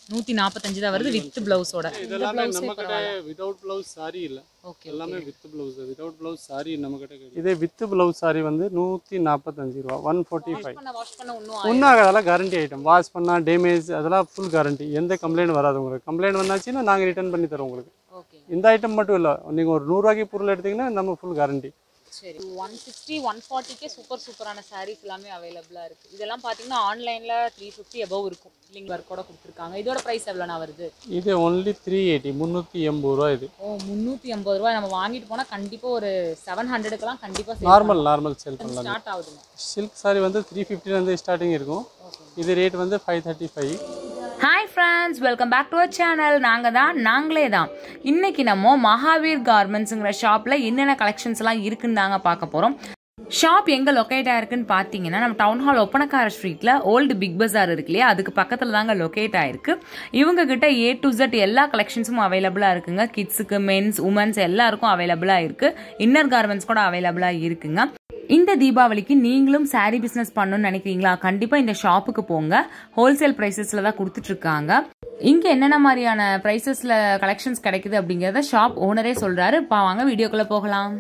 நூற்றி நாற்பத்தஞ்சு தான் வருது வித் ப்ளவுஸோட இதெல்லாமே நம்ம கிட்ட வித்தவுட் பிளவுஸ் சாரி இல்ல ஓகே எல்லாமே with blouse without blouse sari நம்ம கிட்ட கிடையாது இதே வித் பிளவுஸ் சாரி வந்து நூற்றி நாற்பத்தஞ்சு ரூபா ஒன் ஃபோர்ட்டி ஃபைவ் பண்ண வாஷ் பண்ண ஒன்றும் ஒன்றும் அதெல்லாம் கேரண்டி ஐட்டம் வாஷ் பண்ணால் டேமேஜ் அதெல்லாம் ஃபுல் கேரண்டி எந்த கம்ப்ளைண்ட் வராது உங்களுக்கு கம்ப்ளைண்ட் வந்தாச்சுன்னா நாங்கள் ரிட்டர்ன் பண்ணி தரோம் உங்களுக்கு ஓகே இந்த ஐட்டம் மட்டும் இல்லை நீங்கள் ஒரு நூறுரூவாய்க்கு பொருள் எடுத்தீங்கன்னா நம்ம ஃபுல் கேரண்டி சரி ஒன் சிக்ஸ்டி ஒன் ஃபார்ட்டிக்கே சூப்பர் சூப்பரான சாரீஸ் எல்லாமே அவைலபிளாக இருக்குது இதெல்லாம் பார்த்தீங்கன்னா ஆன்லைனில் த்ரீ ஃபிஃப்டி எபவ் இருக்கும் லிங்க் ஒர்க்கோட கொடுத்துருக்காங்க இதோட ப்ரைஸ் எவ்வளோண்ணா வருது இது ஒன்லி த்ரீ எயிட்டி முந்நூற்றி எண்பது ரூபா இது ஓ முந்நூற்றி எண்பது ரூபாய் நம்ம வாங்கிட்டு போனால் கண்டிப்பாக ஒரு செவன் ஹண்ட்ரடுக்கெல்லாம் கண்டிப்பாக நார்மல் நார்மல் சேல் பண்ணலாம் ஸ்டார்ட் ஆகுதுங்க சில்க் சாரி வந்து த்ரீ ஃபிஃப்டிலேருந்து ஸ்டார்டிங் இருக்கும் இது ரேட் வந்து five thirty five hi friends welcome back to our channel நாங்கள் தான் நாங்களே தான் இன்னைக்கு நம்ம மகாவீர் கார்மெண்ட்ஸுங்கிற ஷாப்பில் என்னென்ன கலெக்ஷன்ஸ்லாம் இருக்குன்னு தாங்க பார்க்க போகிறோம் ஷாப் எங்கே லொக்கேட் ஆயிருக்குன்னு பார்த்தீங்கன்னா நம்ம டவுன் ஹால் ஒப்பனக்கார ஸ்ட்ரீட்டில் ஓல்டு பிக் பஜார் இருக்கு இல்லையா அதுக்கு பக்கத்தில் தாங்க லொக்கேட் ஆயிருக்கு இவங்க கிட்ட ஏ டு Z எல்லா கலெக்ஷன்ஸும் அவைலபிளாக இருக்குங்க கிட்ஸுக்கு மென்ஸ் உமன்ஸ் எல்லாருக்கும் அவைலபிளாக இருக்கு இன்னர் கார்மெண்ட்ஸ் கூட அவைலபிளாக இருக்குங்க இந்த தீபாவளிக்கு நீங்களும் saree பிஸ்னஸ் பண்ணணும்னு நினைக்கிறீங்களா கண்டிப்பாக இந்த ஷாப்புக்கு போங்க ஹோல்சேல் ப்ரைஸஸில் தான் கொடுத்துட்ருக்காங்க இங்கே என்னென்ன மாதிரியான ப்ரைஸஸில் கலெக்ஷன்ஸ் கிடைக்குது அப்படிங்கிறத ஷாப் ஓனரே சொல்கிறாரு பா வாங்க வீடியோக்குள்ளே போகலாம்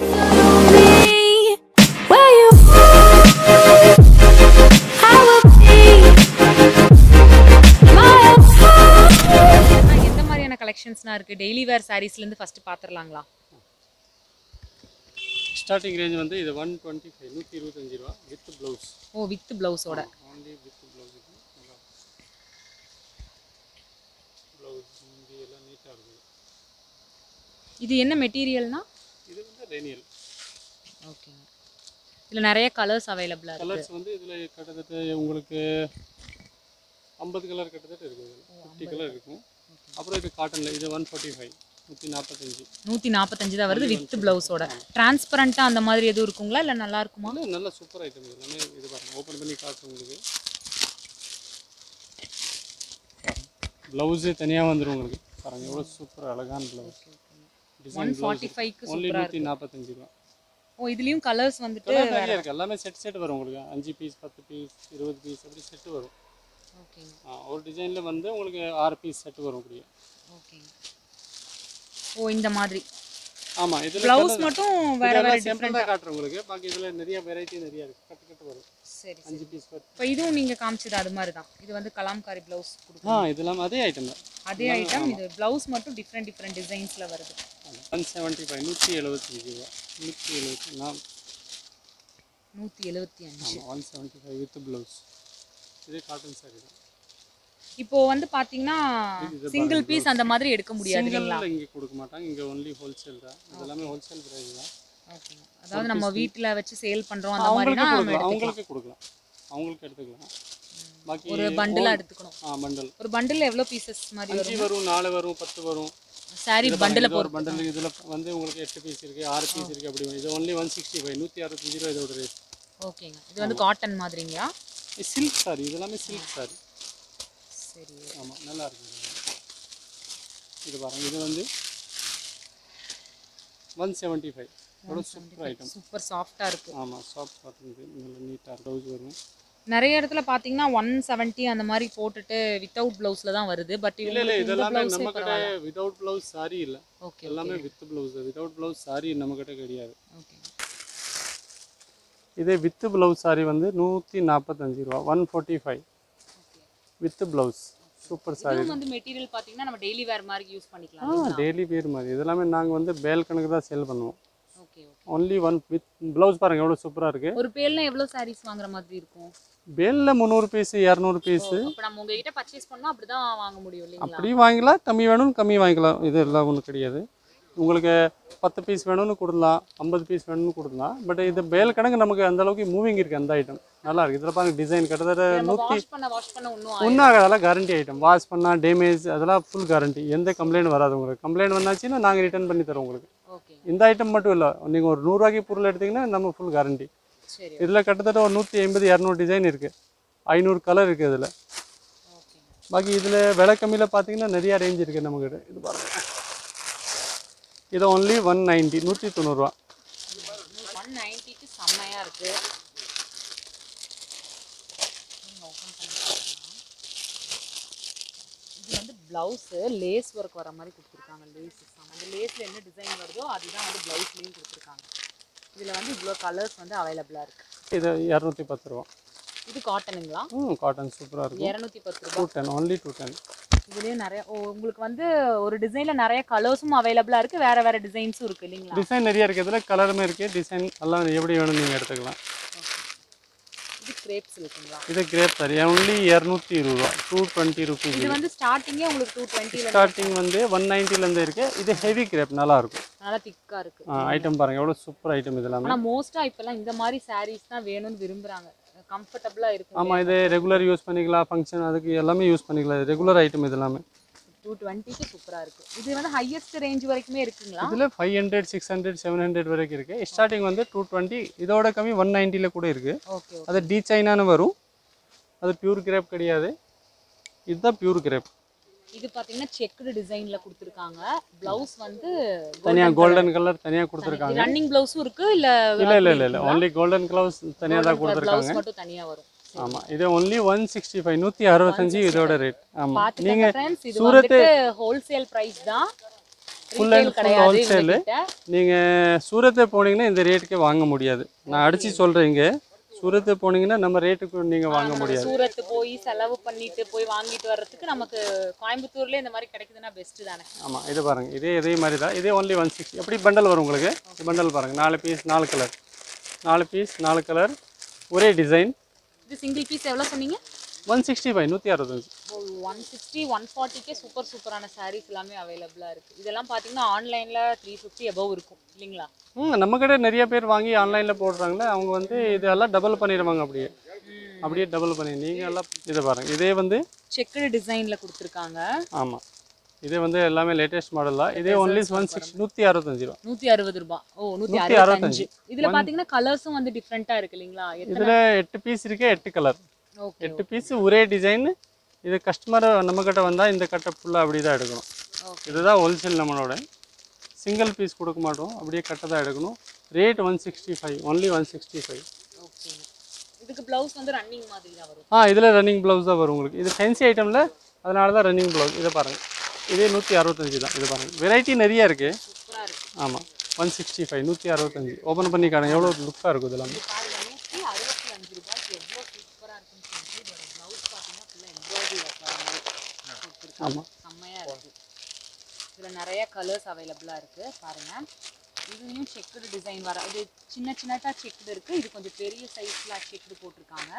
Where you I will be my எந்த மாதிரியான கலெக்ஷன்ஸ்லாம் இருக்குது டெய்லி வேர் சாரீஸ்லேருந்து ஃபஸ்ட்டு பார்த்துடலாங்களா ஸ்டார்டிங் ரேஞ்ச் வந்து இது ஒன் டுவெண்ட்டி ஃபைவ் நூற்றி இருபத்தஞ்சி ரூபா வித் ப்ளவுஸ் ஓ வித் ப்ளவுஸோட ஓன்லி வித் ப்ளவுஸுக்கு ப்ளவுஸ் முந்தி எல்லாம் நீட்டாக இருக்குது இது என்ன மெட்டீரியல்னா இது வந்து ரெனியல் ஓகேங்க இதில் நிறைய கலர்ஸ் அவைலபிளாக இருக்குது கலர்ஸ் வந்து இதில் கிட்டத்தட்ட உங்களுக்கு ஐம்பது கலர் கிட்டத்தட்ட இருக்குது ஃபிஃப்டி கலர் இருக்கும் அப்புறம் இது காட்டனில் இது ஒன் ஃபார்ட்டி ஃபைவ் நூற்றி நாற்பத்தஞ்சு நூற்றி நாற்பத்தஞ்சு தான் வருது வித் ப்ளவுஸோட டிரான்ஸ்பரண்ட்டாக அந்த மாதிரி எதுவும் இருக்குங்களா இல்லை நல்லா இருக்குமா நல்ல நல்ல சூப்பர் ஐட்டம் இது எல்லாமே இது பாருங்க ஓப்பன் பண்ணி காட்டுறேன் உங்களுக்கு ப்ளவுஸு தனியாக வந்துடும் உங்களுக்கு பாருங்க எவ்வளோ சூப்பர் அழகான ப்ளவுஸ் ஒன் டிசைன் ஃபார்ட்டி ஃபைவ்க்கு ஒன்லி நூற்றி நாற்பத்தஞ்சு ரூபா ஓ இதுலேயும் கலர்ஸ் வந்துட்டு கலர் நிறைய இருக்குது எல்லாமே செட் செட் வரும் உங்களுக்கு அஞ்சு பீஸ் பத்து பீஸ் இருபது பீஸ் அப்படி செட்டு வரும் ஓகேங்க ஆ, ஒரு டிசைனில் வந்து உங்களுக்கு ஆறு பீஸ் செட்டு வரும் அப்படியே ஓகேங்க ஓ இந்த மாதிரி ஆமாம் இதில் ப்ளவுஸ் மட்டும் வேற வேற சிம்பிள் தான் காட்டுறேன் உங்களுக்கு பாக்கி இதில் நிறைய வெரைட்டி நிறைய இருக்குது கட்டு கட்டு வரும் சரி அஞ்சு பீஸ் பத்து இப்போ இதுவும் நீங்கள் காமிச்சது அது மாதிரி தான் இது வந்து கலாம்காரி ப்ளவுஸ் கொடுக்கும் ஆ இதெல்லாம் அதே ஐட்டம் தான் அதே ஐட்டம் இது ப்ளவுஸ் மட்டும் டிஃப்ரெண்ட் டிஃப்ரெண்ட் டிசைன்ஸில் வருது ஒன் செவன்ட்டி ஃபைவ் நூற்றி எழுபத்தஞ்சு ரூபா நூற்றி எழுபத்தி நான் நூற்றி எழுபத்தி அஞ்சு ஆமாம் one seventy five with blouse இதே காட்டன் சாரி தான் இப்போ வந்து பார்த்தீங்கன்னா சிங்கிள் பீஸ் அந்த மாதிரி எடுக்க முடியாது இல்லைங்களா சிங்கிளில் இங்கே கொடுக்க மாட்டாங்க இங்கே ஒன்லி ஹோல்சேல் தான் இது எல்லாமே ஹோல்சேல் ப்ரைஸ் தான் ஓகேங்க அதாவது நம்ம வீட்டில் வச்சு சேல் பண்ணுறோம் அந்த மாதிரினா அவங்களுக்கு நம்ம கொடுக்கலாம் எடுத்துக்கலாம் அவங்களுக்கு கொடுக்கலாம் அவங்களுக்கு எடுத்துக்கலாம் பாக்கி ஒரு பண்டிலாக எடுத்துக்கணும் ஆ பண்டல் ஒரு பண்டில் எவ்வளோ பீசஸ் மாதிரி வரும் அஞ்சு வரும் நாலு வரும் பத்து வரும் சாரி இது பண்டில் பாருங்க, இது ஒரு பண்டல் இதில் வந்து உங்களுக்கு எட்டு பீஸ் இருக்குது ஆறு பீஸ் இருக்குது அப்படி வரும். இது ஒன்லி ஒன் சிக்ஸ்டி ஃபைவ் நூற்றி அறுபத்தஞ்சு ரூபா இதோட ரேட் ஓகேங்க இது வந்து காட்டன் மாதிரிங்களா சில்க் சாரி இது எல்லாமே சில்க் சாரி சரி ஆமாம் நல்லா இருக்குது இது பாருங்க இது வந்து ஒன் செவன்ட்டி ஃபைவ் எவ்வளோ சூப்பர் ஐட்டம் சூப்பர் சாஃப்டாக இருக்குது ஆமாம் சாஃப்ட் காட்டன் இது நல்லா நீட்டாக ப்ளவுஸ் வரும் நிறைய இடத்துல பார்த்தீங்கன்னா ஒன் செவன்ட்டி அந்த மாதிரி போட்டுட்டு வித்தவுட் ப்ளவுஸில் தான் வருது பட் இல்லை இல்லை இவங்களுக்கு இந்த இதெல்லாமே ப்ளவுஸே நம்ம கிட்ட பரவாயில்ல வித்தவுட் ப்ளவுஸ் சாரி இல்லை ஓகே எல்லாமே with blouse without blouse sari நம்ம கிட்ட கிடையாது ஓகே இதே வித் ப்ளவுஸ் சாரி வந்து நூற்றி நாற்பத்தஞ்சு ரூபா one forty five with blouse super sari இதுவும் வந்து மெட்டீரியல் பார்த்தீங்கன்னா நம்ம டெய்லி வேர் மாதிரி யூஸ் ஆ பண்ணிக்கலாம் டெய்லி வேர் மாதிரி இதெல்லாமே நாங்கள் வந்து பேல் கணக்கு தான் சேல் பண்ணுவோம் okay okay only one with blouse பாருங்கள் எவ்வளோ சூப்பராக இருக்குது ஒரு பேர்ல எவ்வளோ சாரீஸ் வாங்குற மாதிரி இருக்கும் பேலில் முந்நூறு பீஸு இரநூறு பீஸு அப்போ நம்ம உங்ககிட்ட பர்ச்சேஸ் பண்ணா அப்படிதான் வாங்க முடியும் இல்லைங்களா அப்படி வாங்கிக்கலாம் கம்மி வேணும் கம்மி வாங்கிக்கலாம் இது எல்லாம் ஒன்றும் கிடையாது உங்களுக்கு பத்து பீஸ் வேணும்னு கொடுக்கலாம் ஐம்பது பீஸ் வேணும்னு கொடுக்கலாம் பட் இது பேல் கணக்கு நமக்கு அந்த அளவுக்கு மூவிங் இருக்குது அந்த ஐட்டம் நல்லா இருக்குது இதில் பாருங்க டிசைன் கிட்டத்தட்ட நூற்றி வாஷ் பண்ண வாஷ் பண்ண ஒன்றும் ஒன்றும் அதெல்லாம் கேரண்டி ஐட்டம் வாஷ் பண்ணால் டேமேஜ் அதெல்லாம் ஃபுல் கேரண்டி எந்த கம்ப்ளைண்ட் வராது உங்களுக்கு கம்ப்ளைண்ட் வந்தாச்சுன்னா நாங்கள் ரிட்டர்ன் பண்ணி தரோம் உங்களுக்கு ஓகே இந்த ஐட்டம் மட்டும் இல்லை நீங்கள் ஒரு நூறுரூவாய்க்கு பொருள் எடுத்தீங்கன்னா நம்ம ஃபுல் கேரண்டி சரி இதில் கிட்டத்தட்ட ஒரு நூற்றி ஐம்பது இரநூறு டிசைன் இருக்குது ஐநூறு கலர் இருக்குது இதில் ஓகே பாக்கி இதில் விலை கம்மியில் பார்த்தீங்கன்னா நிறையா ரேஞ்ச் இருக்குது நம்மக்கிட்ட இது பாருங்க இது ஒன்லி ஒன் நைன்ட்டி நூற்றி தொண்ணூறுரூவா ஒன் நைன்ட்டிக்கு செம்மையா இருக்கு ஓப்பன் பண்ணி பார்க்கலாம் இது வந்து ப்ளவுஸு லேஸ் ஒர்க் வர மாதிரி கொடுத்துருக்காங்க லேஸ் அந்த லேஸில் என்ன டிசைன் வருதோ அதுதான் வந்து ப்ளவுஸ்லேயும் கொடுத்துருக்காங்க இதில் வந்து இவ்வளோ கலர்ஸ் வந்து அவைலபிளாக இருக்குது இது இரநூத்தி பத்து ரூபா இது காட்டனுங்களா ம் காட்டன் சூப்பராக இருக்கும் இரநூத்தி பத்து ரூபா two ten only two ten இதுலேயும் நிறைய ஓ உங்களுக்கு வந்து ஒரு டிசைனில் நிறைய கலர்ஸும் அவைலபிளாக இருக்குது வேறு வேறு டிசைன்ஸும் இருக்குது இல்லைங்களா டிசைன் நிறைய இருக்குது இதில் கலருமே இருக்குது டிசைன் எல்லாம் எப்படி வேணும் நீங்கள் எடுத்துக்கலாம் இது கிரேப்ஸ் இருக்குங்களா இது கிரேப் சாரி ஒன்லி இரநூத்தி இருபது ரூபா டூ டுவெண்ட்டி ருபீஸ் இது வந்து ஸ்டார்டிங்கே உங்களுக்கு டூ டுவெண்ட்டியில் ஸ்டார்டிங் வந்து ஒன் நைன்ட்டிலேருந்து இருக்குது இது ஹெவி கிரேப் நல்லாயிருக்கும் நல்லா திக்காக இருக்குது ஐட்டம் பாருங்கள் எவ்வளோ சூப்பர் ஐட்டம் இது எல்லாமே ஆனால் மோஸ்ட்டாக இப்போல்லாம் இந்த மாதிரி சாரீஸ் தான் வேணும்னு விரும்புகிறாங்க கம்ஃபர்டபுளாக இருக்கும் ஆமாம் இது ரெகுலர் யூஸ் பண்ணிக்கலாம் ஃபங்க்ஷன் அதுக்கு எல்லாமே யூஸ் பண்ணிக்கலாம் ரெகுலர் ஐட்டம் இது எல்லாமே டூ டுவெண்ட்டிக்கு சூப்பராக இருக்குது இது வந்து ஹையஸ்ட் ரேஞ்ச் வரைக்குமே இருக்குங்களா இதில் five hundred six hundred seven hundred வரைக்கும் இருக்குது ஸ்டார்டிங் வந்து டூ டுவெண்ட்டி இதோட கம்மி ஒன் நைன்ட்டியில் கூட இருக்குது ஓகே ஓகே அது டி சைனான்னு வரும் அது பியூர் கிரேப் கிடையாது இதுதான் பியூர் கிரேப் இது பார்த்தீங்கன்னா செக்குடு டிசைனில் கொடுத்துருக்காங்க ப்ளவுஸ் வந்து தனியாக கோல்டன் கலர் தனியாக கொடுத்துருக்காங்க ரன்னிங் ப்ளவுஸும் இருக்குது இல்லை இல்லை இல்லை இல்லை இல்லை ஒன்லி கோல்டன் கலர்ஸ் தனியாக தான் கொடுத்துருக்காங்க ப்ளவுஸ் மட்டும் தனியாக வரும் ஆமாம் இது ஒன்லி ஒன் சிக்ஸ்டி ஃபைவ் நூற்றி அறுபத்தஞ்சு இதோட ரேட் ஆமாம் பார்த்துக்கோங்க நீங்கள் ஃப்ரெண்ட்ஸ் இது சூரத்து வந்துட்டு ஹோல்சேல் ப்ரைஸ் தான் Full and ரீட்டைல் full கிடையாது wholesale. இவங்ககிட்ட. நீங்கள் சூரத்தை போனீங்கன்னா இந்த ரேட்டுக்கே வாங்க முடியாது நான் அடித்து சொல்கிறேங்க சூரத்தை போனீங்கன்னா நம்ம ரேட்டுக்கு நீங்கள் வாங்க முடியாது சூரத்து போய் செலவு பண்ணிட்டு போய் வாங்கிட்டு வர்றதுக்கு நமக்கு கோயம்புத்தூர்ல இந்த மாதிரி கிடைக்குதுன்னா பெஸ்ட் தானே ஆமாம் இது பாருங்கள் இதே இதே மாதிரி தான் இதே ஒன்லி ஒன் சிக்ஸ்டி எப்படி பண்டல் வரும் உங்களுக்கு பண்டல் பாருங்கள் நாலு பீஸ் நாலு கலர் நாலு பீஸ் நாலு கலர் ஒரே டிசைன் இது சிங்கிள் பீஸ் எவ்வளோ சொன்னீங்க ஒன் சிக்ஸ்டி ஃபைவ் நூற்றி அறுபத்தஞ்சு ஒன் சிக்ஸ்டி ஒன் ஃபார்ட்டிக்கே சூப்பர் சூப்பரான சாரீஸ் எல்லாமே அவைலபிளாக இருக்குது இதெல்லாம் பார்த்தீங்கன்னா ஆன்லைனில் த்ரீ ஃபிஃப்டி எபவ் இருக்கும் இல்லைங்களா ம் நம்ம கிட்ட நிறைய பேர் வாங்கி ஆன்லைனில் போடுறாங்களே அவங்க வந்து இதெல்லாம் டபுள் பண்ணிடுவாங்க அப்படியே அப்படியே டபுள் பண்ணி நீங்கள் எல்லாம் இதை பாருங்கள் இதே வந்து செக்குடு டிசைனில் கொடுத்துருக்காங்க ஆமாம் இதே வந்து எல்லாமே லேட்டஸ்ட் மாடல் தான் இதே ஒன்லி ஒன் சிக்ஸ் நூற்றி அறுபத்தஞ்சு ரூபா நூற்றி அறுபது ரூபாய் ஓ நூற்றி நூத்தி அறுபத்தஞ்சு இதில் பார்த்தீங்கன்னா கலர்ஸும் வந்து டிஃப்ரெண்ட்டாக இருக்கு இல்லைங்களா எத்தனை இதில் எட்டு பீஸ் இருக்கு எட்டு கலர் ஓகே எட்டு பீஸ் ஒரே டிசைன் இது கஸ்டமர் நம்மக்கிட்ட வந்தால் இந்த கட்டை ஃபுல்லாக அப்படி தான் எடுக்கணும் Okay. இதுதான் ஹோல்சேல் நம்மளோட சிங்கிள் பீஸ் கொடுக்க மாட்டோம் அப்படியே கட்டை தான் எடுக்கணும் rate one sixty five only one sixty five okay இதுக்கு ப்ளவுஸ் வந்து ரன்னிங் மாதிரி தான் வரும் ஆ இதில் ரன்னிங் ப்ளவுஸ் தான் வரும் உங்களுக்கு இது ஃபென்சி ஐட்டமில் அதனால தான் ரன்னிங் ப்ளவுஸ் இதை பாருங்கள் இதே நூற்றி அறுபத்தஞ்சு தான் இது பாருங்கள் வெரைட்டி நிறைய இருக்குது சூப்பராக இருக்கு ஆமாம் ஒன் சிக்ஸ்டி ஃபைவ் நூற்றி அறுபத்தஞ்சு ஓப்பன் பண்ணி காணுங்க எவ்வளோ லுக்காக இருக்கும் இதெல்லாம் பாருங்க நூற்றி அறுபத்தி அஞ்சு ரூபாய்க்கு எவ்வளோ சூப்பராக இருக்குன்னு சொல்லிட்டு இதோட ப்ளவுஸ் பார்த்தீங்கன்னா ஃபுல்லாக எம்ப்ராய்டரி ஒர்க் வர மாதிரி கொடுத்துருக்காங்க ஆமாம் செம்மையாக இருக்குது இதில் நிறைய கலர்ஸ் அவைலபிளாக இருக்குது பாருங்கள் இதுலேயும் செக்குடு டிசைன் வர இது சின்ன சின்னதாக செக்குடு இருக்குது இது கொஞ்சம் பெரிய சைஸில் செக்குடு போட்டிருக்காங்க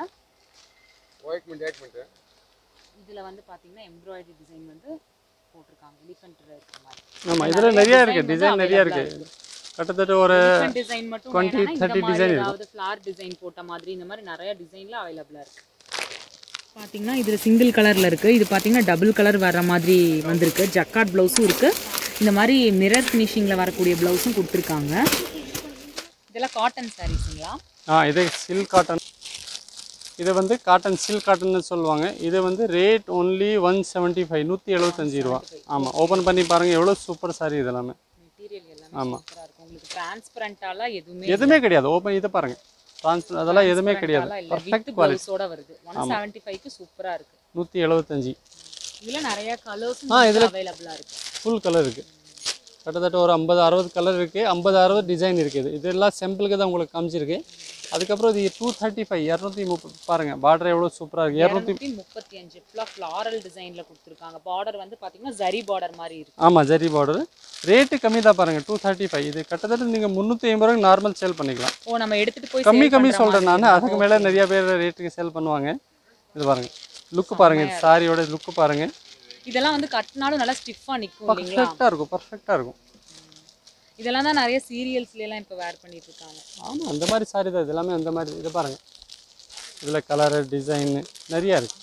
இதில் வந்து பார்த்தீங்கன்னா எம்ப்ராய்டரி டிசைன் வந்து போட்டிருக்காங்க எலிஃபென்ட் இருக்கிற மாதிரி ஆமாம் இதில் நிறைய இருக்குது டிசைன் நிறைய இருக்குது கிட்டத்தட்ட ஒரு டிசைன் மட்டும் 20, வேணாம்னா இந்த 30 மாதிரி design ஏதாவது ஃப்ளார் டிசைன் போட்ட மாதிரி இந்த மாதிரி நிறைய டிசைன்ல அவைலபிளா இருக்கு பாத்தீங்கன்னா இதுல சிங்கிள் கலர்ல இருக்கு இது பாத்தீங்கன்னா டபுள் கலர் வர மாதிரி வந்திருக்கு ஜக்காட் பிளவுஸும் இருக்கு இந்த மாதிரி மிரர் ஃபினிஷிங்ல வரக்கூடிய பிளவுஸும் கொடுத்துருக்காங்க இதெல்லாம் காட்டன் சாரீஸுங்களா ஆ இது சில்க் காட்டன் இது வந்து காட்டன் சில்க் காட்டன்னு சொல்லுவாங்க இது வந்து rate only one seventy five நூற்றி எழுபத்தஞ்சி ரூபா ஆமாம் ஓப்பன் பண்ணி பாருங்கள் எவ்வளோ சூப்பர் சாரி இது எல்லாமே மெட்டீரியல் எல்லாமே ஆமா. சூப்பரா இருக்கும் உங்களுக்கு டிரான்ஸ்பரண்டாலாம் எதுவுமே எதுவுமே கிடையாது ஓப்பன் இதை பாருங்கள் ட்ரான்ஸ்பர் அதெல்லாம் எதுவுமே கிடையாது transparent-ஆலாம் இல்ல பர்ஃபெக்ட் வித் குவாலிட்டி பிளவுஸோட வருது ஒன் செவன்ட்டி ஃபைவ்க்கு சூப்பரா இருக்கு நூற்றி எழுபத்தஞ்சி இதுல நிறைய கலர்ஸும் ஆ, இதுல- அவைலபிளா இருக்கு ஃபுல் கலர் இருக்குது கிட்டத்தட்ட ஒரு ஐம்பது அறுபது கலர் இருக்குது ஐம்பது அறுபது டிசைன் இருக்குது இதெல்லாம் சாம்பிளுக்கு தான் உங்களுக்கு காமிச்சிருக்கு அதுக்கப்புறம் இது டூ தேர்ட்டி ஃபைவ் இரநூத்தி முப்பது பாருங்கள் பார்டர் எவ்வளோ சூப்பராக இருக்குது இரநூத்தி இரநூத்தி முப்பத்தி அஞ்சு ஃபுல்லாக ஃப்ளாரல் டிசைனில் கொடுத்துருக்காங்க பார்டர் வந்து பார்த்தீங்கன்னா ஜரி பார்டர் மாதிரி இருக்கு ஆமாம் ஜரி பார்டர் ரேட்டு கம்மி தான் பாருங்கள் டூ தேர்ட்டி ஃபைவ் இது கிட்டத்தட்ட நீங்கள் முந்நூற்றி ஐம்பது ரூபாய்க்கு நார்மல் சேல் பண்ணிக்கலாம் ஓ நம்ம எடுத்துட்டு போய் கம்மி sale கம்மி பண்ற சொல்கிறேன் மாதிரி நான் அதுக்கு மேலே நிறைய பேர் ரேட்டுக்கு சேல் பண்ணுவாங்க இது பாருங்கள் லுக்கு பாருங்கள் இது சாரியோட லுக்கு பாருங்கள் இதெல்லாம் வந்து கட்டினாலும் நல்லா ஸ்டிஃபாக நிற்கும் இல்லைங்களா பர்ஃபெக்டாக இருக்கும் பர்ஃபெக்டாக இருக்கும் இதெல்லாம் தான் நிறைய சீரியல்ஸ்ல எல்லாம் இப்போ வேர் பண்ணிட்டு இருக்காங்க ஆமாம் அந்த மாதிரி சாரி தான் இது எல்லாமே அந்த மாதிரி இதை பாருங்கள் இதில் கலரு டிசைனு நிறையா இருக்குது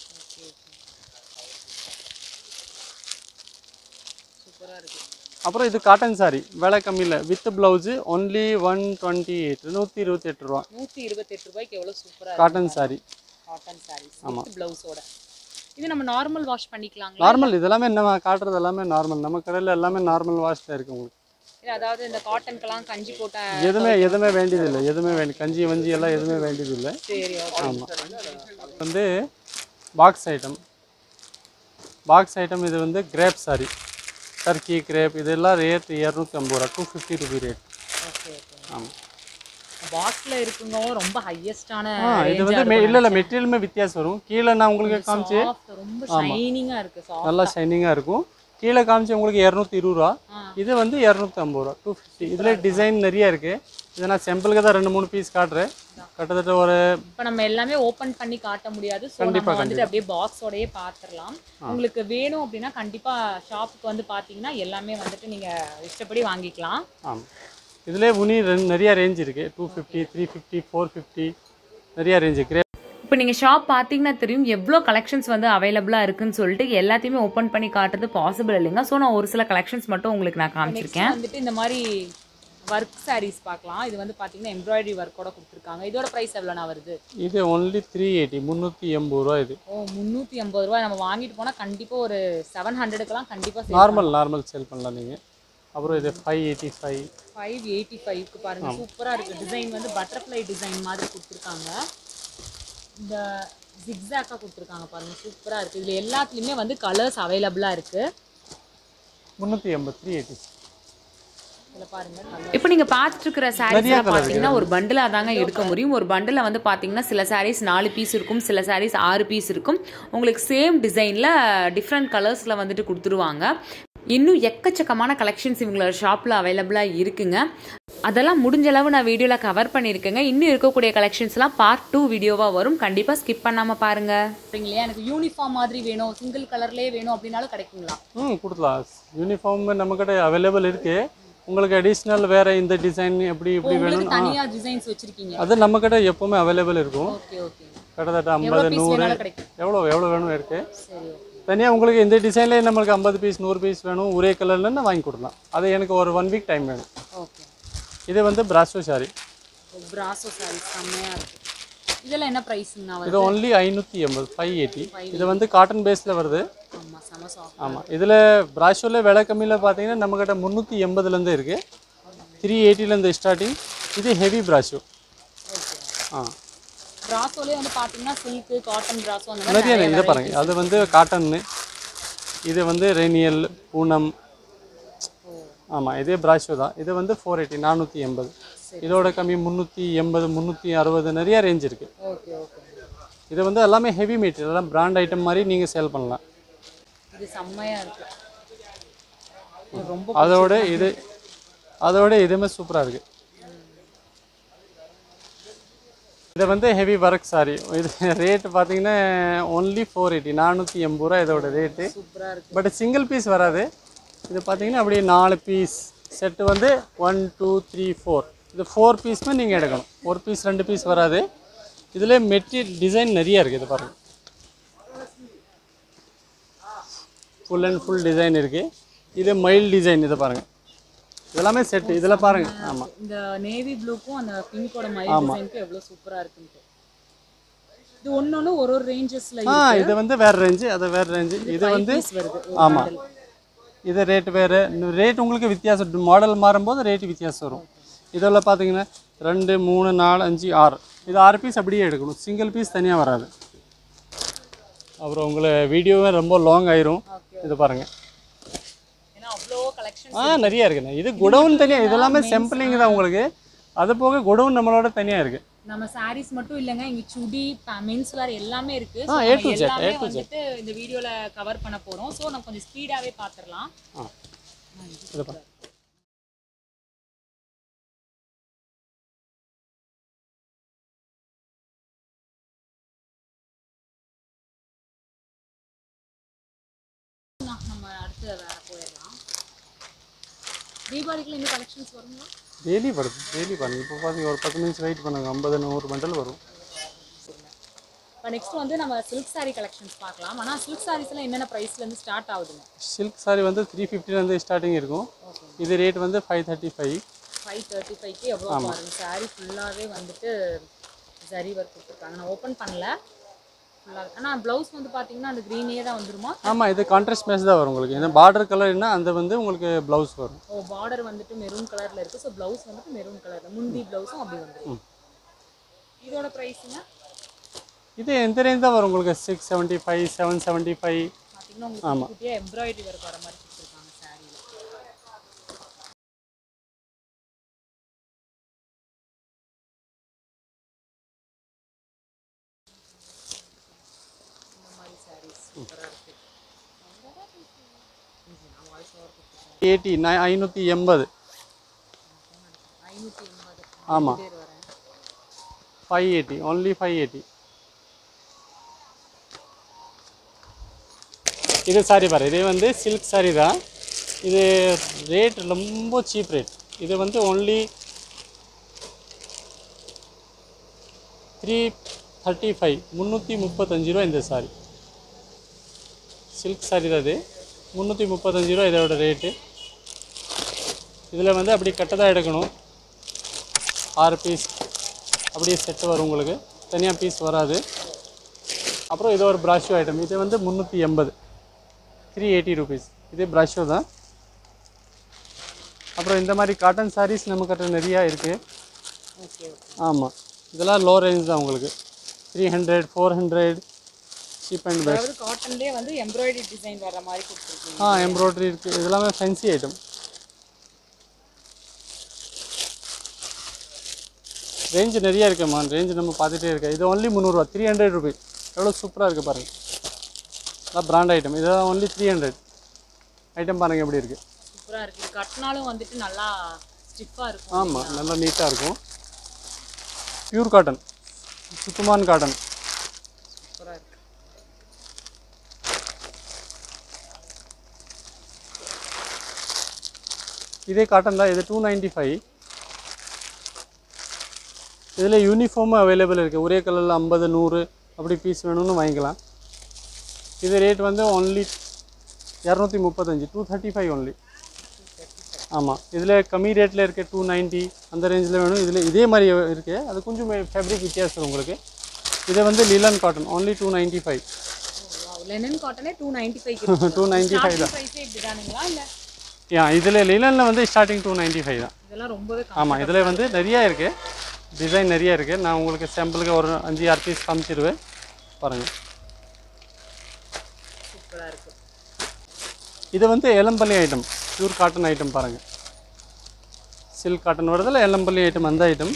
சூப்பராக இருக்கு அப்புறம் இது காட்டன் சாரி விலை கம்மியில் with blouse only one twenty eight நூற்றி இருபத்தி எட்டு ரூபா நூற்றி இருபத்தெட்டு ரூபாய்க்கு எவ்வளோ சூப்பராக cotton sari cotton saris with ப்ளவுஸோட இது நம்ம நார்மல் வாஷ் பண்ணிக்கலாங்களா நார்மல் இதெல்லாமே நம்ம காட்டுறது எல்லாமே நார்மல் நம்ம கடையில் எல்லாமே நார்மல் வாஷ் இருக்குது உங்களுக்கு இல்லை அதாவது இந்த காட்டனுக்கெல்லாம் கஞ்சி போட்ட எதுவுமே எதுவுமே வேண்டியதில்லை எதுவுமே வேண்டி கஞ்சி வஞ்சி எல்லாம் எதுவுமே வேண்டியதில்லை சரி ஓகே ஆமாம் வந்து பாக்ஸ் ஐட்டம் பாக்ஸ் ஐட்டம் இது வந்து கிரேப் சாரி டர்க்கி கிரேப் இதெல்லாம் ரேட் இரநூத்தி ஐம்பது ரூபா two fifty rupee rate okay okay ஆமாம் பாக்ஸ்ல இருக்குங்கவும் ரொம்ப ஹையஸ்டான ஆ இது வந்து மெ- இல்ல இல்லை மெட்டீரியலுமே வித்தியாசம் வரும் கீழே நான் உங்களுக்கு காமிச்சு ரொம்ப ஷைனிங்கா இருக்கு சாஃப்ட் நல்லா ஷைனிங்காக இருக்கும் கீழே காமிச்சு உங்களுக்கு இரநூத்தி இருபது ரூபா இது வந்து இரநூத்தி ஐம்பது ரூபா டூ ஃபிஃப்டி இதில் டிசைன் நிறைய இருக்குது இது நான் செம்பிளுக்கு தான் ரெண்டு மூணு பீஸ் காட்டுறேன் கிட்டத்தட்ட ஒரு இப்போ நம்ம எல்லாமே ஓபன் பண்ணி காட்ட முடியாது ஸோ நம்ம வந்துட்டு அப்படியே பாக்ஸோடயே பார்த்துடலாம் உங்களுக்கு வேணும் அப்படின்னா கண்டிப்பா ஷாப்புக்கு வந்து பார்த்தீங்கன்னா எல்லாமே வந்துட்டு நீங்க இஷ்டப்படி வாங்கிக்கலாம் ஆமாம் இதிலே உனி ரெண்டு நிறைய ரேஞ்ச் இருக்குது two fifty three fifty four fifty நிறைய ரேஞ்சு கிரே இப்போ நீங்கள் ஷாப் பார்த்தீங்கன்னா தெரியும் எவ்வளோ கலெக்ஷன்ஸ் வந்து அவைலபிளாக இருக்குன்னு சொல்லிட்டு எல்லாத்தையுமே ஓப்பன் பண்ணி காட்டுறது பாசிபிள் இல்லைங்க ஸோ நான் ஒரு சில கலெக்ஷன்ஸ் மட்டும் உங்களுக்கு நான் காமிச்சிருக்கேன் வந்துட்டு இந்த மாதிரி ஒர்க் சாரீஸ் பார்க்கலாம் இது வந்து பார்த்தீங்கன்னா எம்ப்ராய்டரி ஒர்க்கோட கொடுத்துருக்காங்க இதோட ப்ரைஸ் எவ்வளோண்ணா வருது இது ஒன்லி த்ரீ எயிட்டி முந்நூற்றி எண்பது ரூபா இது ஓ முந்நூற்றி ஐம்பது ரூபாய் நம்ம வாங்கிட்டு போனால் கண்டிப்பாக ஒரு செவன் ஹண்ட்ரடுக்கெல்லாம் கண்டிப்பாக நார்மல் நார்மல் சேல் பண்ணலாம் நீங்கள் அப்புறம் இது five eighty five five eighty ஃபைவ்க்கு பாருங்க சூப்பராக இருக்குது டிசைன் வந்து பட்டர்ஃப்ளை டிசைன் மாதிரி கொடுத்துருக்காங்க இந்த ஜிக்ஸாக்காக கொடுத்துருக்காங்க பாருங்க சூப்பராக இருக்குது இதில் எல்லாத்துலேயுமே வந்து கலர்ஸ் அவைலபிளாக இருக்குது முந்நூற்றி எண்பது த்ரீ எயிட்டி இதில் பாருங்க colour. இப்போ நீங்கள் பார்த்துட்டு இருக்கிற சாரீஸ்லாம் பார்த்தீங்கன்னா ஒரு பண்டிலாக தாங்க எடுக்க முடியும் ஒரு பண்டில் வந்து பார்த்தீங்கன்னா சில சாரீஸ் நாலு பீஸ் இருக்கும் சில சாரீஸ் ஆறு பீஸ் இருக்கும் உங்களுக்கு சேம் டிசைனில் டிஃப்ரெண்ட் கலர்ஸில் வந்துட்டு கொடுத்துருவாங்க இன்னும் எக்கச்சக்கமான கலெக்ஷன்ஸ் இவங்களோட ஷாப்பில் அவைலபிளாக இருக்குங்க அதெல்லாம் முடிஞ்ச அளவு நான் வீடியோவில் கவர் பண்ணியிருக்கேங்க இன்னும் இருக்கக்கூடிய கலெக்ஷன்ஸ்லாம் பார்ட் டூ வீடியோவாக வரும் கண்டிப்பாக ஸ்கிப் பண்ணாமல் பாருங்கள் இல்லையா எனக்கு யூனிஃபார்ம் மாதிரி வேணும் சிங்கிள் கலர்லேயே வேணும் அப்படின்னாலும் கிடைக்குங்களா ம் கொடுக்கலாம் யூனிஃபார்ம் நம்மக்கிட்ட அவைலபிள் இருக்குது உங்களுக்கு அடிஷ்னல் வேறு இந்த டிசைன் எப்படி இப்படி உங்களுக்கு வேணும் தனியாக டிசைன்ஸ் வச்சுருக்கீங்க அது நம்மக்கிட்ட எப்போவுமே அவைலபிள் இருக்கும் ஓகே ஓகே கிட்டத்தட்ட எவ்வளோ ஐம்பது பீஸ் நூறு வேணாலும் கிடைக்கும் எவ்வளோ எவ்வளோ வேணும் இருக்குது சரி ஓகே தனியாக உங்களுக்கு இந்த டிசைன்லேயே நம்மளுக்கு ஐம்பது பீஸ் நூறு பீஸ் வேணும் ஒரே கலர்லன்னு வாங்கி கொடுக்கலாம் அது எனக்கு ஒரு ஒன் வீக் டைம் வேணும் ஓகே இது வந்து பிராசோ சாரி பிராசோ சாரி செம்மையாக இருக்குது இதெல்லாம் என்ன ப்ரைஸுங்கண்ணா இது வருது ஒன்லி ஐநூற்றி எண்பது ஃபைவ் எயிட்டி இது வந்து காட்டன் பேஸில் வருது ஆமாம் செம சாஃப்ட் ஆமாம் இதில் பிராஷோவில் விலை கம்மியில் பார்த்தீங்கன்னா நம்மக்கிட்ட முந்நூற்றி எண்பதுலேருந்து இருக்குது த்ரீ எயிட்டிலேருந்து ஸ்டார்டிங் இது ஹெவி பிராஷோ ஆ பிராசோலே வந்து பார்த்தீங்கன்னா சில்க்கு காட்டன் பிராசோ அந்த மாதிரி நிறைய இதை பாருங்கள் அது வந்து காட்டன்னு இது வந்து ரெனியல் பூனம் ஆமாம் இதே பிராஷோ தான் இது வந்து ஃபோர் எயிட்டி நானூற்றி எண்பது இதோட கம்மி முந்நூற்றி எண்பது முந்நூற்றி அறுபது நிறைய ரேஞ்ச் இருக்குது ஓகே ஓகே இது வந்து எல்லாமே ஹெவி மெட்டீரியல் எல்லாம் பிராண்ட் ஐட்டம் மாதிரி நீங்கள் சேல் பண்ணலாம் இது செம்மையாக இருக்கு இது ரொம்ப அதோட இது அதோட இதுவுமே சூப்பராக இருக்குது இது வந்து ஹெவி ஒர்க் சாரி இது ரேட்டு பார்த்தீங்கன்னா ஒன்லி ஃபோர் எயிட்டி நானூற்றி எண்பது ரூபா இதோட ரேட்டு சூப்பராக இருக்கு பட் சிங்கிள் பீஸ் வராது இது பார்த்தீங்கன்னா அப்படியே நாலு பீஸ் செட்டு வந்து ஒன் டூ த்ரீ ஃபோர் இது ஃபோர் பீஸ்மே நீங்கள் எடுக்கணும் ஒரு பீஸ் ரெண்டு பீஸ் வராது இதில் மெட்டீரியல் டிசைன் நிறைய இருக்குது இது பாருங்கள் ஃபுல் அண்ட் ஃபுல் டிசைன் இருக்குது இது மைல் டிசைன் இதை பாருங்கள் இதெல்லாமே செட்டு இதில் பாருங்கள் ஆமாம் இந்த நேவி ப்ளூக்கும் அந்த பிங்கோட மைல் டிசைனுக்கும் எவ்வளோ சூப்பராக இருக்குன்ட்டு இது ஒன்னொன்னு ஒரு ஒரு ரேஞ்சஸ்ல ஆ இது வந்து வேறு ரேஞ்சு அது வேறு ரேஞ்சு இது வந்து வருது ஆமாம் இது ரேட் வேறு ரேட் உங்களுக்கு வித்தியாசம் மாடல் மாறும்போது ரேட் வித்தியாசம் வரும் இதெல்லாம் பார்த்தீங்கன்னா ரெண்டு மூணு நாலு அஞ்சு ஆறு இது ஆறு பீஸ் அப்படியே எடுக்கணும் சிங்கிள் பீஸ் தனியாக வராது அப்புறம் உங்களை வீடியோவே ரொம்ப லாங் ஆயிரும் இது பாருங்கள் ஏன்னா அவ்வளோ கலெக்ஷன் ஆ நிறைய இருக்குண்ணே இது குடவுன் தனியாக இதெல்லாமே செம்பிளிங் தான் உங்களுக்கு அது போக குடவுன் நம்மளோட தனியாக இருக்குது நம்ம சாரீஸ் மட்டும் இல்லைங்க இங்க சுடி மென்ஸ் வேர் எல்லாமே இருக்கு ஆ, So, A நம்ம to Z, எல்லாமே A to Z. வந்துட்டு இந்த வீடியோல கவர் பண்ண போறோம் சோ நம்ம கொஞ்சம் ஸ்பீடாவே பாத்துறலாம் ஆ இது பாருங்க நம்ம அடுத்து வேற போயிடலாம் தீபாவளிக்குள்ள இந்த கலெக்ஷன்ஸ் வருங்களா டெய்லி வருது டெய்லி பாருங்க இப்போ பார்த்தீங்க ஒரு பத்து நிமிஷம் வெயிட் பண்ணுங்க ஐம்பது நூறு பண்டல் வரும் இப்போ நெக்ஸ்ட் வந்து நம்ம சில்க் saree கலெக்ஷன்ஸ் பார்க்கலாம் ஆனா சில்க் சாரீஸ்லாம் என்னென்ன ப்ரைஸ்ல இருந்து ஸ்டார்ட் ஆகுதுங்க சில்க் சாரி வந்து த்ரீ ஃபிஃப்டிலேருந்து ஸ்டார்டிங் இருக்கும் இது ரேட் வந்து five thirty five five thirty ஃபைவ்க்கு எவ்வளோ பாருங்க saree ஃபுல்லாகவே வந்துட்டு ஜரி ஒர்க் கொடுத்துருக்காங்க நான் ஓப்பன் பண்ணல ஃபுல்லாக ஆனால் ப்ளவுஸ் வந்து பார்த்தீங்கன்னா அந்த க்ரீனே தான் வந்துருமா ஆமாம் இது கான்ட்ராஸ்ட் மேட்ச் தான் வரும் உங்களுக்கு இந்த பார்டர் கலர்னா அந்த வந்து உங்களுக்கு ப்ளவுஸ் வரும் ஓ பார்டர் வந்துட்டு மெரூன் கலரில் இருக்குது ஸோ ப்ளவுஸ் வந்துட்டு மெரூன் கலரில் முந்தி ப்ளவுஸும் அப்படி வந்துடும் இதோட ப்ரைஸுங்க இது எந்த ரேஞ்ச் தான் வரும் உங்களுக்கு six seventy five seven seventy five பார்த்தீங்கன்னா உங்களுக்கு ஆமா. குட்டியாக எம்ப்ராய்டரி ஒர்க் வர மாதிரி கொடுத்துருக்காங்க சாரியில் இந்த மாதிரி சாரீஸ் சூப்பராக இருக்கு வாய்ஸ் ஓவர் கொடுத்துருக்கேன் எயிட்டி நை ஐநூற்றி எண்பது ஐநூற்றி எண்பது ஆமா. பேர் வரேன் five eighty only five eighty இது சாரி பாரு இது வந்து சில்க் சாரி தான் இது ரேட் ரொம்ப சீப் ரேட் இது வந்து ஒன்லி த்ரீ தேர்ட்டி ஃபைவ் முந்நூற்றி முப்பத்தஞ்சு ரூபா இந்த சாரி சில்க் சாரி தான் இது முந்நூற்றி முப்பத்தஞ்சு ரூபா இதோட ரேட்டு இதில் வந்து அப்படி கட்டதாக எடுக்கணும் ஆறு பீஸ் அப்படியே செட்டு வரும் உங்களுக்கு தனியாக பீஸ் வராது அப்புறம் இது ஒரு ப்ராஷோ ஐட்டம் இது வந்து முந்நூற்றி எண்பது த்ரீ எயிட்டி ருபீஸ் இது ப்ராஷோ தான் அப்புறம் இந்த மாதிரி காட்டன் சாரீஸ் நம்மக்கிட்ட நிறையா இருக்குது ஓகே ஓகே ஆமாம் இதெல்லாம் லோ ரேஞ்ச் தான் உங்களுக்கு three hundred four hundred cheap and best அதாவது காட்டன்லேயே வந்து எம்ப்ராய்டரி டிசைன் வர மாதிரி கொடுத்துருக்கீங்க ஆ எம்ப்ராய்டரி இருக்குது இதெல்லாமே ஃபென்சி ஐட்டம் ரேஞ்சு நிறைய இருக்குமா ரேஞ்சு நம்ம பார்த்துட்டே இருக்கேன் இது ஒன்லி முந்நூறுரூவா த்ரீ ஹண்ட்ரட் ருபீஸ் எவ்வளோ சூப்பராக இருக்குது பாருங்கள் அதான் பிராண்ட் ஐட்டம் இதெல்லாம் ஒன்லி த்ரீ ஹண்ட்ரட் ஐட்டம் பாருங்கள் எப்படி இருக்குது சூப்பராக இருக்குது இது கட்டினாலும் வந்துட்டு நல்லா ஸ்டிஃபாக இருக்கும் ஆமாம் நல்லா நீட்டாக இருக்கும் பியூர் காட்டன் சுத்தமான காட்டன் சூப்பராக இருக்கு இதே காட்டன் தான் இது டூ நைன்ட்டி ஃபைவ் இதில் யூனிஃபார்மும் அவைலபிள் இருக்குது ஒரே கலரில் ஐம்பது நூறு அப்படி பீஸ் வேணும்னு வாங்கிக்கலாம் இது ரேட் வந்து ஒன்லி இரநூத்தி முப்பத்தஞ்சு டூ தேர்ட்டி ஃபைவ் ஒன்லி ஆமாம் இதில் கம்மி ரேட்டில் இருக்க டூ நைன்ட்டி அந்த ரேஞ்சில் வேணும் இதில் இதே மாதிரி இருக்குது அது கொஞ்சம் ஃபேப்ரிக் வித்தியாசம் உங்களுக்கு இது வந்து linen cotton only two ninety five linen காட்டனே two ninety five two ninety five தான் ப்ரைஸே இப்படி தானுங்களா இல்லை யா இதில் லீலனில் வந்து ஸ்டார்டிங் டூ நைன்ட்டி ஃபைவ் தான் இதெல்லாம் ரொம்பவே ஆமாம் இதில் வந்து நிறையா இருக்குது டிசைன் நிறைய இருக்குது நான் உங்களுக்கு சாம்பிளுக்கு ஒரு அஞ்சு ஆறு பீஸ் காமிச்சிருவேன் பாருங்கள் சூப்பராக இருக்கு இது வந்து Elampillai item pure cotton item பாருங்கள் சில்க் காட்டன் வருதில் எலம்பள்ளி ஐட்டம் அந்த ஐட்டம்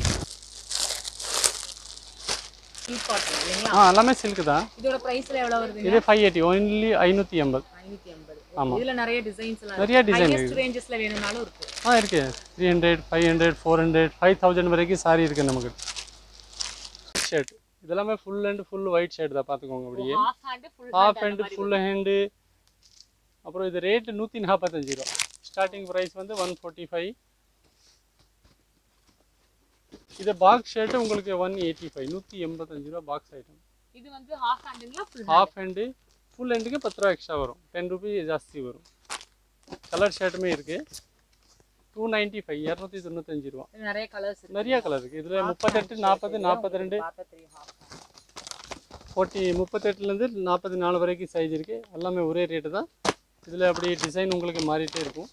சில்க் காட்டன் இல்லைங்களா ஆ எல்லாமே சில்க் தான் இதோட ப்ரைஸில் எவ்வளோ வருதுங்க இது ஃபைவ் எயிட்டி ஒன்லி ஐநூற்றி எண்பது ஐநூற்றி ஐம்பது ஆமா. இதில் நிறைய டிசைன்ஸ் எல்லாம் நிறைய design ஹையஸ்ட் ரேஞ்சஸில் வேணும்னாலும் இருக்கு ஆ இருக்கு three hundred five hundred four hundred five thousand வரைக்கும் சாரி இருக்குது நமக்கு ஷர்ட் இதெல்லாமே full and full white shirt தான் பார்த்துக்கோங்க அப்படியே half hand full half hand full hand அப்புறம் இது ரேட்டு நூற்றி நாற்பத்தஞ்சு ரூபா ஸ்டார்டிங் ப்ரைஸ் வந்து ஒன் ஃபோர்ட்டி ஃபைவ் இது பாக்ஸ் ஷர்ட்டு உங்களுக்கு ஒன் எயிட்டி ஃபைவ் நூற்றி எண்பத்தஞ்சு ரூபா பாக்ஸ் ஐட்டம் இது வந்து ஹாஃப் ஹேண்டுங்களா ஃபுல் ஹாஃப் ஹேண்டு ஃபுல் ஹேண்டுக்கு பத்து ரூபா எக்ஸ்ட்ரா வரும் டென் ருபி ஜாஸ்தி வரும் கலர் ஷர்ட்டுமே இருக்குது டூ நைன்ட்டி ஃபைவ் இரநூத்தி தொண்ணூத்தஞ்சு ரூபா நிறைய கலர்ஸ் இருக்கு நிறைய கலர் இருக்குது இதில் முப்பத்தெட்டு நாற்பது நாற்பத்தி ரெண்டு பார்த்தா தெரியும் half hand. ஃபோர்ட்டி முப்பத்தெட்டுலேருந்து நாற்பத்தி நாலு வரைக்கும் சைஸ் இருக்குது எல்லாமே ஒரே ரேட்டு தான் இதில் அப்படி டிசைன் உங்களுக்கு மாறிட்டே இருக்கும்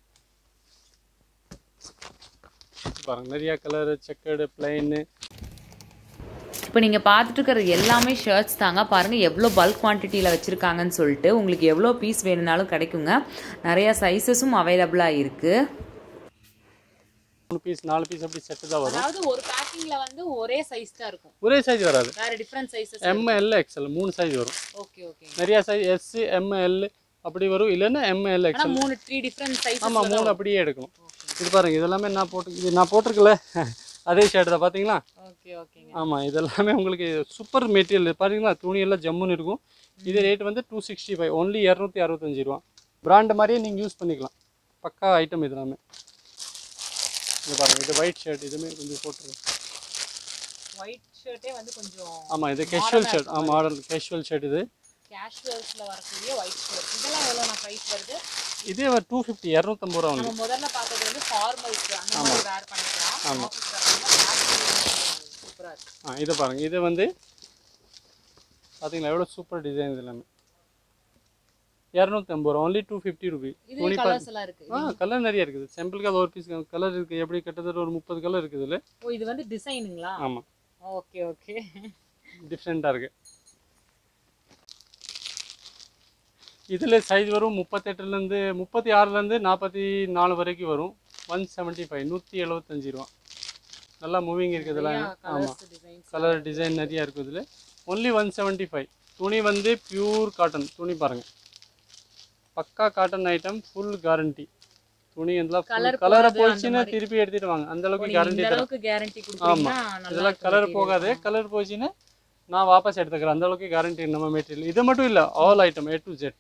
பாருங்க நிறையா கலரு செக்கர்டு பிளைனு இப்போ நீங்கள் பார்த்துட்டு இருக்கிறது எல்லாமே ஷர்ட்ஸ் தாங்க பாருங்கள் எவ்வளோ பல்க் குவான்டிட்டியில் வச்சுருக்காங்கன்னு சொல்லிட்டு உங்களுக்கு எவ்வளோ பீஸ் வேணும்னாலும் கிடைக்குங்க நிறையா சைஸஸும் அவைலபிளாக இருக்குது மூணு பீஸ் நாலு பீஸ் அப்படி செட்டு தான் வரும் அதாவது ஒரு பேக்கிங்ல வந்து ஒரே சைஸ் தான் இருக்கும் ஒரே சைஸ் வராது வேற டிஃப்ரெண்ட் சைஸஸ் எம்எல் எக்ஸ்எல் மூணு சைஸ் வரும் ஓகே ஓகே நிறையா சைஸ் எஸ் எம்எல் அப்படி வரும் இல்லைன்னா எம்எல் ஆனா எக்ஸ்எல் மூணு த்ரீ டிஃப்ரெண்ட் சைஸ் ஆமாம் மூணு அப்படியே எடுக்கணும் இது பாருங்க இதெல்லாமே நான் போட்டு இது நான் போட்டிருக்கல அதே ஷர்ட் தான் பார்த்தீங்களா ஓகே ஓகேங்க ஆமாம் இதெல்லாமே உங்களுக்கு சூப்பர் மெட்டீரியல் பாத்தீங்களா துணி எல்லாம் ஜம்முன்னு இருக்கும் இது ரேட் வந்து டூ சிக்ஸ்டி ஃபைவ் ஒன்லி இரநூத்தி அறுபத்தஞ்சு ரூபா பிராண்ட் மாதிரியே நீங்கள் யூஸ் பண்ணிக்கலாம் பக்கா ஐட்டம் இது எல்லாமே இது பாருங்க இது ஒயிட் ஷர்ட் இதுவுமே கொஞ்சம் போட்டுருங்க ஒயிட் ஷர்ட்டே வந்து கொஞ்சம் ஆமாம் இது கேஷுவல் ஷர்ட் ஆ மாடல் கேஷுவல் ஷர்ட் இது கேஷுவல்ஸ்ல வரக்கூடிய ஒயிட் ஷர்ட் இதெல்லாம் எவ்வளோ நான் ப்ரைஸ் வருது இதே டூ ஃபிஃப்டி இரநூத்தம்பது ரூபா நம்ம வந்து முதல்ல பார்த்தது வந்து ஃபார்மல்ஸ் அந்த மாதிரி வேர் பண்ணிக்கலாம் சூப்பரா இருக்கு ஆ இதை பாருங்க இது வந்து பார்த்தீங்களா எவ்வளோ சூப்பர் டிசைன் இது எல்லாமே இரநூத்தி ஐம்பது ரூபா ஒன்லி டூ ஃபிஃப்டி ருபி இது துணி கலர்ஸ் எல்லாம் இருக்கு ஆ கலர் நிறைய இருக்குது சாம்பிளுக்கு அது ஒரு பீஸ் கலர் இருக்குது எப்படி கிட்டத்தட்ட ஒரு முப்பது கலர் இருக்குது இதில் ஓ இது வந்து டிசைனுங்களா ஆமாம் ஓகே ஓகே டிஃப்ரெண்ட்டாக இருக்குது இதில் சைஸ் வரும் முப்பத்தெட்டுலேருந்து முப்பத்தி ஆறுலேருந்து நாற்பத்தி நாலு வரைக்கும் வரும் ஒன் செவன்ட்டி ஃபைவ் நூற்றி எழுபத்தஞ்சி ரூபா நல்லா மூவிங் இருக்குது இதெல்லாம் ஆமாம் டிசைன்ஸ் கலர் டிசைன் நிறையா இருக்குது இதில் ஒன்லி ஒன் செவன்ட்டி ஃபைவ் துணி வந்து பியூர் காட்டன் துணி பாருங்கள் பக்கா காட்டன் ஐட்டம் ஃபுல் கேரண்டி துணி இதெல்லாம் Colour கலரை போகாது, போச்சுன்னா அந்த மாதிரி. திருப்பி எடுத்துட்டு வாங்க அந்த அளவுக்கு கேரண்டி இந்த தரேன் அளவுக்கு கேரண்டி ஆமாம் கொடுத்தீங்கன்னா நல்லா இதெல்லாம் கலர் போகாது கலர் போச்சுன்னா நான் வாபஸ் எடுத்துக்கிறேன் அந்த அளவுக்கு கேரண்டி நம்ம மெட்டீரியல் இது மட்டும் இல்லை all item A to Z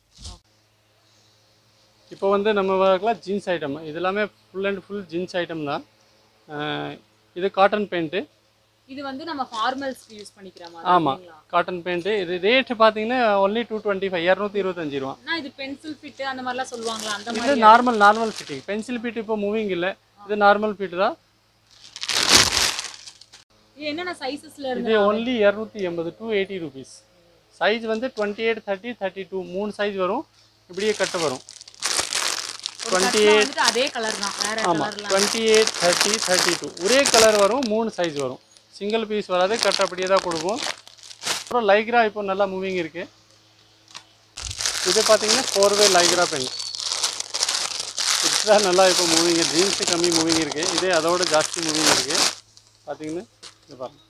இப்போ வந்து நம்ம பார்க்கலாம் ஜீன்ஸ் ஐட்டம் இது எல்லாமே full and full jeans item தான் அஹ் இது காட்டன் பேண்ட்டு இது வந்து நம்ம ஃபார்மல்ஸ்க்கு யூஸ் பண்ணிக்கிற மாதிரி ஆமாம் இல்லைங்களா? காட்டன் பேண்ட்டு இது ரேட்டு பார்த்தீங்கன்னா ஒன்லி டூ டுவெண்ட்டி ஃபைவ் இரநூத்தி இருபத்தஞ்சி ரூபா ஆனா இது பென்சில் ஃபிட் அந்த மாதிரிலாம் சொல்லுவாங்களா அந்த இது மாதிரி normal normal fitting pencil fit இப்போ மூவிங் இல்லை இது நார்மல் ஃபிட் தான் இது என்னென்ன சைஸஸ்ல இது இருந்து ஒன்லி இரநூத்தி எண்பது டூ எயிட்டி ருபீஸ் சைஸ் வந்து twenty eight thirty thirty two மூணு சைஸ் வரும் இப்படியே கட்டு வரும் ஒரு கட்ல வந்துட்டு அதே கலர் தான் வேற ஆமாம் கலர்லாம் twenty eight thirty thirty two ஒரே கலர் வரும் மூணு சைஸ் வரும் சிங்கிள் பீஸ் வராது கட் அப்படியே தான் கொடுக்கும் அப்புறம் லைக்ரா இப்போ நல்லா மூவிங் இருக்குது இது பார்த்தீங்கன்னா ஃபோர் வே லைக்ரா பென் இதுதான் நல்லா இப்போ மூவிங் ஜீன்ஸு கம்மி மூவிங் இருக்குது இதே அதோட ஜாஸ்தி மூவிங் இருக்குது பார்த்தீங்கன்னா இது பாருங்க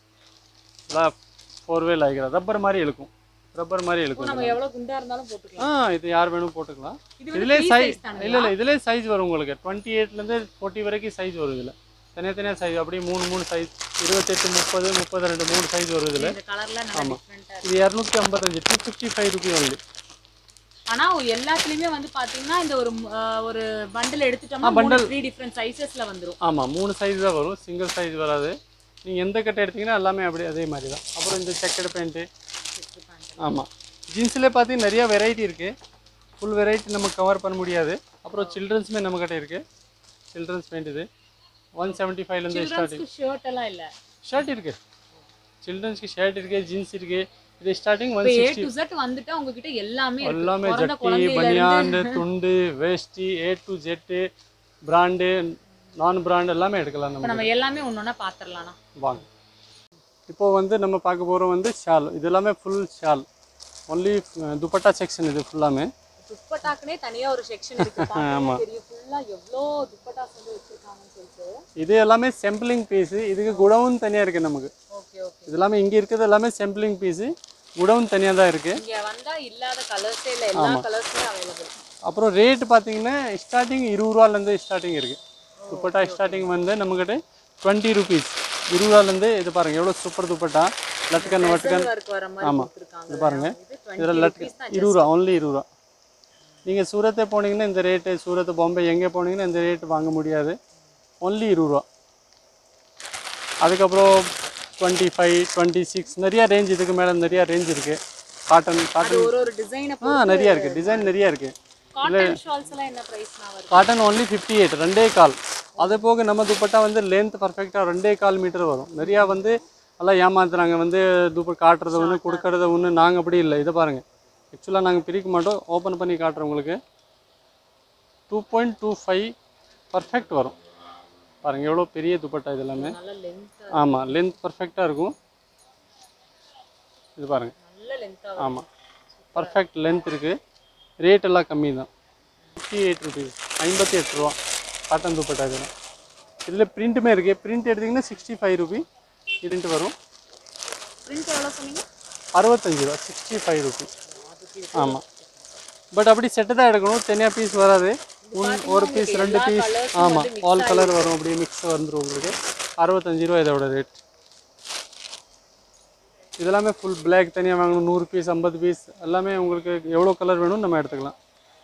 நல்லா ஃபோர் வே லைக்ரா ரப்பர் மாதிரி இழுக்கும் ரப்பர் மாதிரி இழுக்கும் நம்ம எவ்வளவு குண்டா இருந்தாலும் போட்டுக்கலாம் ஆ இது யார் வேணும் போட்டுக்கலாம் இது வந்து இதுலேயே free சைஸ் size தானுங்களா? இல்லை இல்லை இதுலேயே சைஸ் வரும் உங்களுக்கு டுவெண்ட்டி எயிட்லேருந்து ஃபோர்ட்டி வரைக்கும் சைஸ் வரும் இதில் தனியாக சைஸ் அப்படியே மூணு மூணு சைஸ் இருபத்தெட்டு முப்பது முப்பது ரெண்டு மூணு சைஸ் வரும் இதில் இந்த கலர்ல நல்லா டிஃப்ரெண்டா இது இரநூத்தி ஐம்பத்தஞ்சு two fifty five rupee only ஆனா எல்லாத்துலயுமே வந்து பாத்தீங்கன்னா இந்த ஒரு அஹ், ஒரு பண்டில் எடுத்துட்டோம்னா bundle. மூணு த்ரீ டிஃப்ரெண்ட் சைஸஸ்ல வந்துரும் ஆமாம் மூணு சைஸ் தான் வரும் சிங்கிள் சைஸ் வராது நீங்கள் எந்த கட்டை எடுத்தீங்கன்னா எல்லாமே அப்படியே அதே மாதிரி தான் அப்புறம் இந்த செக்கடு பேண்ட்டு ஆமாம் ஜீன்ஸ்லேயே பார்த்தீங்கன்னா நிறைய வெரைட்டி இருக்குது ஃபுல் வெரைட்டி நம்ம கவர் பண்ண முடியாது அப்புறம் சில்ட்ரன்ஸுமே நம்மக்கிட்ட இருக்குது சில்ட்ரன்ஸ் பேண்ட் இது ஒன் செவன்ட்டி ஃபைவ்லேருந்து ஸ்டார்டிங் ஷர்ட் எல்லாம் இல்ல ஷர்ட் இருக்கு சில்ட்ரன்ஸ்க்கு ஷர்ட் இருக்கு ஜீன்ஸ் இருக்கு இது ஸ்டார்டிங் ஒன் இப்ப ஏ சிக்ஸ்டி டு Z வந்துட்டா உங்ககிட்ட எல்லாமே இருக்கு. எல்லாமே பிறந்த ஜட்டி குழந்தையில பனியான் துண்டு வேஷ்டி A to Z brand non brand எல்லாமே எடுக்கலாம் இப்ப நம்ம நம்ம எல்லாமே ஒன்னொன்னா பாத்திரலாம் வாங்க இப்போ வந்து நம்ம பார்க்க போகிறோம் வந்து ஷால் இது எல்லாமே full shawl only dupatta section இது ஃபுல்லாமே துப்பட்டாக்குனே தனியா ஒரு செக்ஷன் இருக்கு ஆமா. பாத்தீங்கன்னா தெரியும் ஃபுல்லா எவ்வளோ துப்பட்டாஸ் வந்து வச்சிருக்காங்கன்னு சொல்லிட்டு இது எல்லாமே சாம்பிளிங் பீஸு இதுக்கு குடவும் தனியாக இருக்குது நமக்கு ஓகே ஓகே இது எல்லாமே இங்கே இருக்கிறது எல்லாமே சாம்பிளிங் பீஸு குடவும் தனியாக தான் இருக்குது இங்க வந்தா இல்லாத கலர்ஸே இல்ல எல்லா கலர்ஸுமே அவைலபிள் அப்புறம் ரேட் பார்த்தீங்கன்னா ஸ்டார்டிங் இருபது ரூபாலேருந்து ஸ்டார்டிங் இருக்குது துப்பட்டா ஸ்டார்டிங் வந்து நம்மக்கிட்ட டுவெண்ட்டி ருபீஸ் இருபது ரூபாலேருந்து இது பாருங்கள் எவ்வளோ சூப்பர் துப்பட்டா லட்கன் வட்கன் ஒர்க் வர மாதிரி ஆமா. கொடுத்துருக்காங்க இது பாருங்கள் இது இதில் 20 லட்கன் rupees தான் இருபது ரூபா ஒன்லி இருபது ரூபா நீங்கள் சூரத்தை போனீங்கன்னா இந்த ரேட்டு சூரத் பாம்பே எங்கே போனீங்கன்னா இந்த ரேட் வாங்க முடியாது ஒன்லி இருபது ரூபா அதுக்கப்புறம் டுவெண்ட்டி ஃபைவ் டுவெண்ட்டி சிக்ஸ் நிறையா ரேஞ்ச் இதுக்கு மேலே நிறையா ரேஞ்ச் இருக்குது காட்டன் அது காட்டன் ஒரு ஒரு டிசைனை ஆ நிறையா இருக்குது டிசைன் நிறையா இருக்குது காட்டன் ஷால்ஸ் எல்லாம் என்ன பிரைஸ்னா வருது காட்டன் ஒன்லி ஃபிஃப்டி எயிட் ரெண்டே கால் அது போக நம்ம துப்பட்டா வந்து லென்த் பர்ஃபெக்டாக ரெண்டே கால் மீட்டர் வரும் நிறையா வந்து எல்லாம் ஏமாத்துறாங்க வந்து துப்ப காட்டுறத ஒன்று கொடுக்கறத ஒன்று நாங்கள் அப்படி இல்லை இதை பாருங்கள் ஆக்சுவலாக நாங்கள் பிரிக்க மாட்டோம் ஓப்பன் பண்ணி காட்டுறோம் உங்களுக்கு two point two five perfect வரும் பாருங்கள் எவ்வளோ பெரிய துப்பட்டா இது எல்லாமே நல்ல லென்த் ஆமாம் லென்த் பர்ஃபெக்டாக இருக்கும் இது பாருங்கள் நல்ல லென்த்தா ஆமாம் பர்ஃபெக்ட் லென்த் இருக்குது ரேட் எல்லாம் கம்மி தான் ஃபிஃப்டி எயிட் ருபீஸ் ஐம்பத்தி எட்டு ரூபா காட்டன் துப்பட்டா இதெல்லாம் இதில் பிரிண்ட்டுமே இருக்குது பிரிண்ட் எடுத்திங்கன்னா சிக்ஸ்டி ஃபைவ் ருபி பிரிண்ட் வரும் பிரிண்ட் எவ்வளவு சொன்னீங்க அறுபத்தஞ்சு ரூபா சிக்ஸ்டி ஃபைவ் ருபி ஆமாம் பட் அப்படி செட்டு தான் எடுக்கணும் தனியாக பீஸ் வராது ஒன் ஒரு பீஸ் ரெண்டு பீஸ் ஆமாம் ஆல் கலர் வரும் அப்படியே மிக்ஸ் வந்துடும் உங்களுக்கு அறுபத்தஞ்சு ரூபா இதோட ரேட் இதெல்லாமே ஃபுல் பிளாக் தனியாக வாங்கணும் நூறு பீஸ் ஐம்பது பீஸ் எல்லாமே உங்களுக்கு எவ்வளோ கலர் வேணும் நம்ம எடுத்துக்கலாம்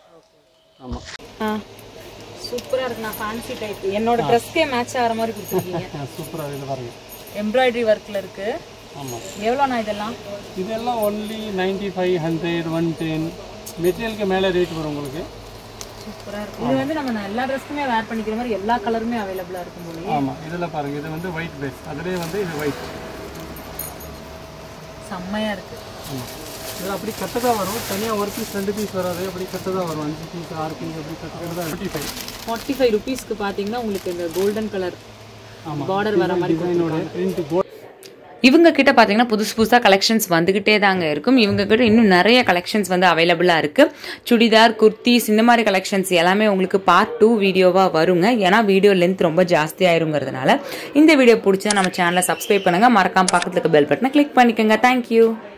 ஆமாம் சூப்பரா இருக்கு நான் ஃபேன்சி டைப் என்னோட ட்ரெஸ்க்கே மேட்ச் ஆகிற மாதிரி கொடுத்துருக்கீங்க சூப்பராக இது பாருங்க எம்ப்ராய்டரி ஒர்க்ல இருக்கு ஆமாம் எவ்வளோண்ணா இதெல்லாம் இதெல்லாம் only ninety five hundred one ten மெட்டீரியலுக்கு மேலே ரேட் வரும் உங்களுக்கு சூப்பரா இருக்கு இது வந்து நம்ம எல்லா ட்ரெஸ்க்குமே வேர் பண்ணிக்கிற மாதிரி எல்லா கலருமே அவைலபிளா இருக்கும் போலயே ஆமாம் இதில் பாருங்கள் இது வந்து ஒயிட் பேஸ் அதுலேயே வந்து இது ஒயிட் செம்மையா இருக்கு ஆமாம் இது அப்படி கட்டு தான் வரும் தனியாக ஒரு பீஸ் ரெண்டு பீஸ் வராது அப்படி கட்டு தான் வரும் அஞ்சு பீஸ் ஆறு பீஸ் அப்படி கட்டு தான் டுவெண்ட்டி ஃபைவ் ஃபார்ட்டி ஃபைவ் ருபீஸ்க்கு பார்த்தீங்கன்னா உங்களுக்கு இந்த கோல்டன் கலர் ஆமாம் பார்டர் வர மாதிரி டிசைனோட பிரிண்ட் கோல்ட் இவங்க கிட்ட பார்த்தீங்கன்னா புதுசு புதுசாக கலெக்ஷன்ஸ் வந்துகிட்டே தாங்க இருக்கும் இவங்க கிட்ட இன்னும் நிறைய கலெக்ஷன்ஸ் வந்து அவைலபிளாக இருக்கு சுடிதார் குர்த்திஸ் இந்த மாதிரி கலெக்ஷன்ஸ் எல்லாமே உங்களுக்கு பார்ட் டூ வீடியோவாக வருங்க ஏன்னா வீடியோ லென்த் ரொம்ப ஜாஸ்தி ஆயிருங்கிறதுனால இந்த வீடியோ பிடிச்சா நம்ம சேனலை சப்ஸ்கிரைப் பண்ணுங்க மறக்காம பக்கத்துல இருக்க பெல் பட்டனை கிளிக் பண்ணிக்கோங்க தேங்க்யூ